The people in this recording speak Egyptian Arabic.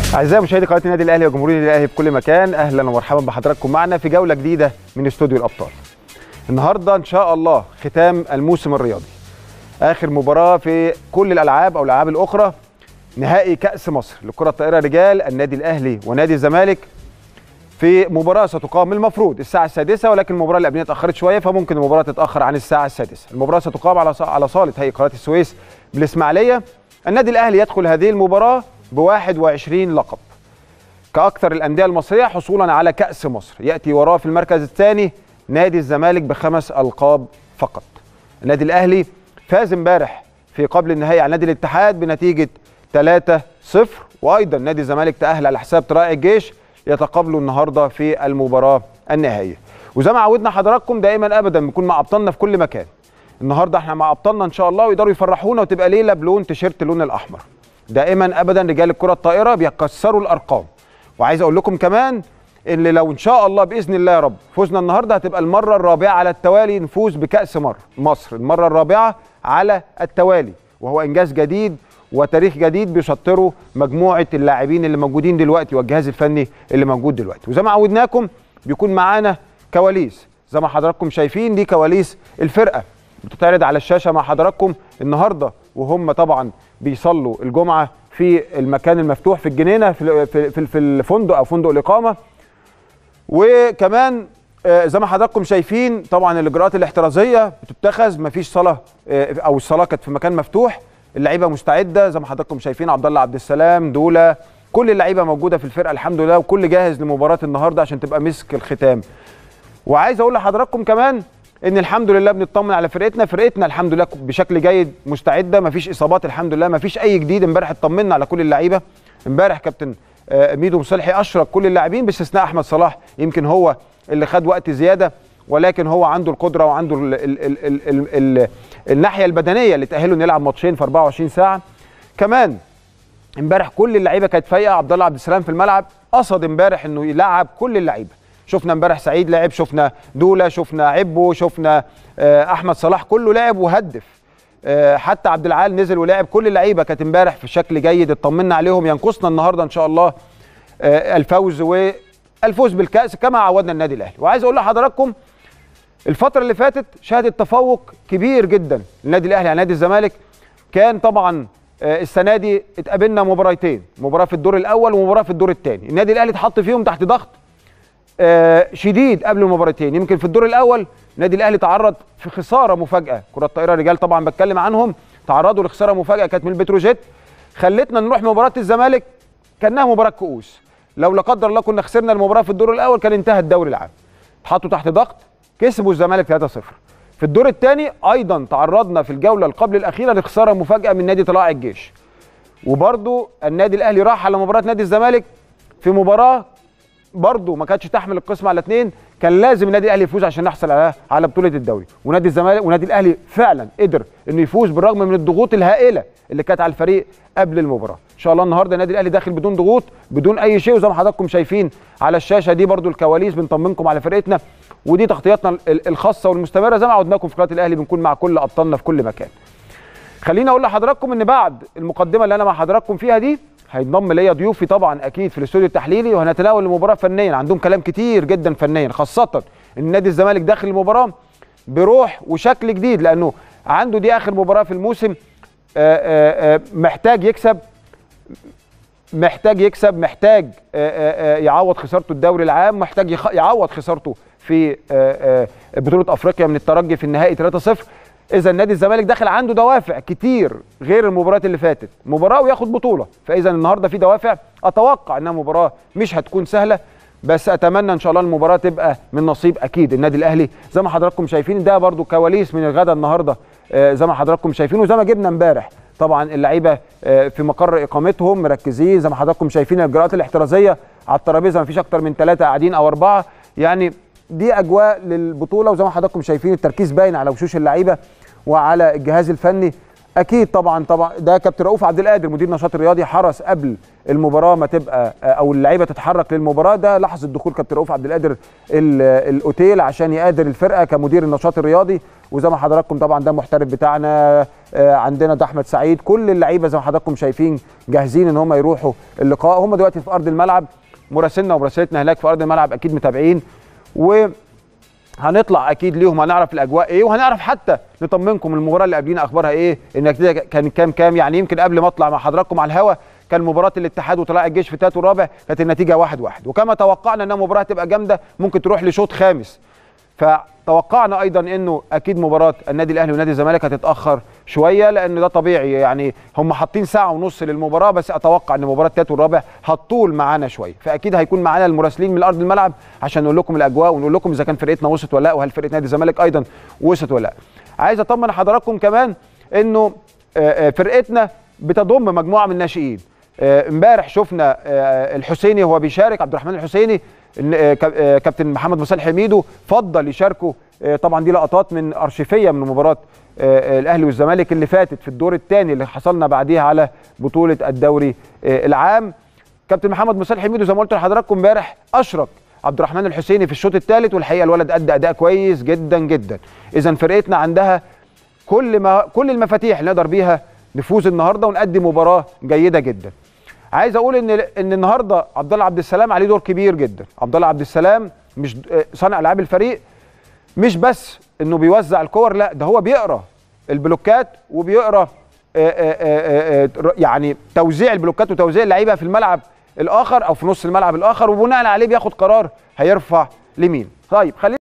اعزائي مشاهدي قناه النادي الاهلي وجمهور النادي الاهلي في كل مكان اهلا ومرحبا بحضراتكم معنا في جوله جديده من استوديو الابطال. النهارده ان شاء الله ختام الموسم الرياضي. اخر مباراه في كل الالعاب او الالعاب الاخرى نهائي كاس مصر لكره الطائره رجال النادي الاهلي ونادي الزمالك في مباراه ستقام المفروض الساعه السادسة ولكن المباراه اللي قبلها اتاخرت شويه فممكن المباراه تتاخر عن الساعه السادسة المباراه ستقام على على صاله هيئه قناه السويس بالاسماعيليه النادي الاهلي يدخل هذه المباراه ب 21 لقب كأكثر الأندية المصرية حصولا على كأس مصر يأتي وراه في المركز الثاني نادي الزمالك بخمس ألقاب فقط النادي الأهلي فاز امبارح في قبل النهائي على نادي الاتحاد بنتيجة 3-0 وأيضا نادي الزمالك تأهل على حساب طرائق الجيش يتقابلوا النهارده في المباراة النهائية وزي ما عودنا حضراتكم دائما أبدا بنكون مع أبطالنا في كل مكان النهارده احنا مع أبطالنا إن شاء الله ويقدروا يفرحونا وتبقى ليلة بلون تيشيرت اللون الأحمر دائما ابدا رجال الكره الطائره بيكسروا الارقام وعايز اقول لكم كمان ان لو ان شاء الله باذن الله يا رب فزنا النهارده هتبقى المره الرابعه على التوالي نفوز بكاس مر مصر المره الرابعه على التوالي وهو انجاز جديد وتاريخ جديد بيشطره مجموعه اللاعبين اللي موجودين دلوقتي والجهاز الفني اللي موجود دلوقتي وزي ما عودناكم بيكون معانا كواليس زي ما حضراتكم شايفين دي كواليس الفرقه بتتعرض على الشاشه مع حضراتكم النهارده وهم طبعا بيصلوا الجمعه في المكان المفتوح في الجنينه في في في الفندق او فندق الاقامه وكمان زي ما حضراتكم شايفين طبعا الاجراءات الاحترازيه بتتخذ مفيش صلاه او الصلاه كانت في مكان مفتوح اللعيبه مستعده زي ما حضراتكم شايفين عبد الله عبد السلام دوله كل اللعيبه موجوده في الفرقه الحمد لله وكل جاهز لمباراه النهارده عشان تبقى مسك الختام وعايز اقول لحضراتكم كمان ان الحمد لله بنطمن على فرقتنا فرقتنا الحمد لله بشكل جيد مستعده مفيش اصابات الحمد لله مفيش اي جديد امبارح اطمنا على كل اللعيبه امبارح كابتن ميدو مصلحي اشرك كل اللاعبين باستثناء احمد صلاح يمكن هو اللي خد وقت زياده ولكن هو عنده القدره وعنده ال ال ال ال ال ال الناحيه البدنيه اللي تاهله انه يلعب ماتشين في 24 ساعه كمان امبارح كل اللعيبه كانت فايقه عبد الله عبد السلام في الملعب قصد امبارح انه يلعب كل اللعيبه شفنا امبارح سعيد لعب شفنا دوله شفنا عبو شفنا احمد صلاح كله لعب وهدف حتى عبد العال نزل ولعب كل اللعيبه كانت امبارح في شكل جيد اطمنا عليهم ينقصنا النهارده ان شاء الله الفوز والفوز بالكاس كما عودنا النادي الاهلي وعايز اقول لحضراتكم الفتره اللي فاتت شهدت تفوق كبير جدا النادي الاهلي على نادي الزمالك كان طبعا السنه دي اتقابلنا مباراتين مباراه في الدور الاول ومباراه في الدور الثاني النادي الاهلي اتحط فيهم تحت ضغط شديد قبل المباراتين يمكن في الدور الاول النادي الاهلي تعرض في خساره مفاجاه كره الطائره رجال طبعا بتكلم عنهم تعرضوا لخساره مفاجاه كانت من البتروجيت خلتنا نروح مباراه الزمالك كانها مباراه كؤوس لو لا قدر الله كنا خسرنا المباراه في الدور الاول كان انتهى الدوري العام اتحطوا تحت ضغط كسبوا الزمالك 3-0 في الدور الثاني ايضا تعرضنا في الجوله اللي قبل الاخيره لخساره مفاجاه من نادي طلائع الجيش وبرضو النادي الاهلي راح على مباراه نادي الزمالك في مباراه برضه ما كانتش تحمل القسم على اثنين كان لازم النادي الاهلي يفوز عشان نحصل على على بطوله الدوري ونادي الزمالك ونادي الاهلي فعلا قدر انه يفوز بالرغم من الضغوط الهائله اللي كانت على الفريق قبل المباراه ان شاء الله النهارده النادي الاهلي داخل بدون ضغوط بدون اي شيء وزي ما حضراتكم شايفين على الشاشه دي برضو الكواليس بنطمنكم على فرقتنا ودي تغطياتنا الخاصه والمستمره زي ما عودناكم في قناه الاهلي بنكون مع كل ابطالنا في كل مكان خليني اقول لحضراتكم ان بعد المقدمه اللي انا مع حضراتكم فيها دي هينضم ليا ضيوفي طبعا اكيد في الاستوديو التحليلي وهنتناول المباراه فنيا عندهم كلام كتير جدا فنيا خاصه ان نادي الزمالك داخل المباراه بروح وشكل جديد لانه عنده دي اخر مباراه في الموسم آآ آآ محتاج يكسب محتاج يكسب محتاج آآ يعوض خسارته الدوري العام محتاج يعوض خسارته في بطوله افريقيا من الترجي في النهائي 3-0 اذا نادي الزمالك داخل عنده دوافع كتير غير المباريات اللي فاتت مباراه وياخد بطوله فاذا النهارده في دوافع اتوقع انها مباراه مش هتكون سهله بس اتمنى ان شاء الله المباراه تبقى من نصيب اكيد النادي الاهلي زي ما حضراتكم شايفين ده برده كواليس من الغدا النهارده زي ما حضراتكم شايفين وزي ما جبنا امبارح طبعا اللعيبه في مقر اقامتهم مركزين زي ما حضراتكم شايفين الاجراءات الاحترازيه على الترابيزه ما فيش اكتر من ثلاثه قاعدين او اربعه يعني دي اجواء للبطوله وزي ما حضراتكم شايفين التركيز باين على وشوش اللعيبه وعلى الجهاز الفني اكيد طبعا طبعا ده كابتن رؤوف عبد القادر مدير النشاط الرياضي حرس قبل المباراه ما تبقى او اللعيبه تتحرك للمباراه ده لحظه دخول كابتن رؤوف عبد القادر الاوتيل عشان يقادر الفرقه كمدير النشاط الرياضي وزي ما حضراتكم طبعا ده محترف بتاعنا عندنا ده احمد سعيد كل اللعيبه زي ما حضراتكم شايفين جاهزين ان هم يروحوا اللقاء هم دلوقتي في ارض الملعب مراسلنا ومراسلتنا هناك في ارض الملعب اكيد متابعين و هنطلع اكيد ليهم هنعرف الاجواء ايه وهنعرف حتى نطمنكم المباراه اللي قبلينا اخبارها ايه النتيجه كان كام كام يعني يمكن قبل ما اطلع مع حضراتكم على الهوا كان مباراه الاتحاد وطلائع الجيش في الثالث والرابع كانت النتيجه واحد واحد وكما توقعنا انها مباراه هتبقى جامده ممكن تروح لشوط خامس فتوقعنا ايضا انه اكيد مباراه النادي الاهلي ونادي الزمالك هتتاخر شويه لان ده طبيعي يعني هم حاطين ساعه ونص للمباراه بس اتوقع ان مباراه الثالث والرابع هتطول معانا شويه فاكيد هيكون معانا المراسلين من ارض الملعب عشان نقول لكم الاجواء ونقول لكم اذا كان فرقتنا وصلت ولا لا وهل فرقه نادي الزمالك ايضا وصلت ولا لا عايز اطمن حضراتكم كمان انه فرقتنا بتضم مجموعه من الناشئين امبارح شفنا الحسيني وهو بيشارك عبد الرحمن الحسيني كابتن محمد مصالح حميدو فضل يشاركوا طبعا دي لقطات من ارشيفيه من مباراه الاهلي والزمالك اللي فاتت في الدور الثاني اللي حصلنا بعديها على بطوله الدوري العام كابتن محمد مصالح حميدو زي ما قلت لحضراتكم امبارح اشرك عبد الرحمن الحسيني في الشوط الثالث والحقيقه الولد ادى اداء كويس جدا جدا اذا فرقتنا عندها كل ما كل المفاتيح اللي نقدر بيها نفوز النهارده ونقدم مباراه جيده جدا عايز اقول ان ان النهارده عبد الله عبد السلام عليه دور كبير جدا عبد الله عبد السلام مش صانع العاب الفريق مش بس انه بيوزع الكور لا ده هو بيقرا البلوكات وبيقرا يعني توزيع البلوكات وتوزيع اللعيبه في الملعب الاخر او في نص الملعب الاخر وبناء عليه بياخد قرار هيرفع لمين طيب خلينا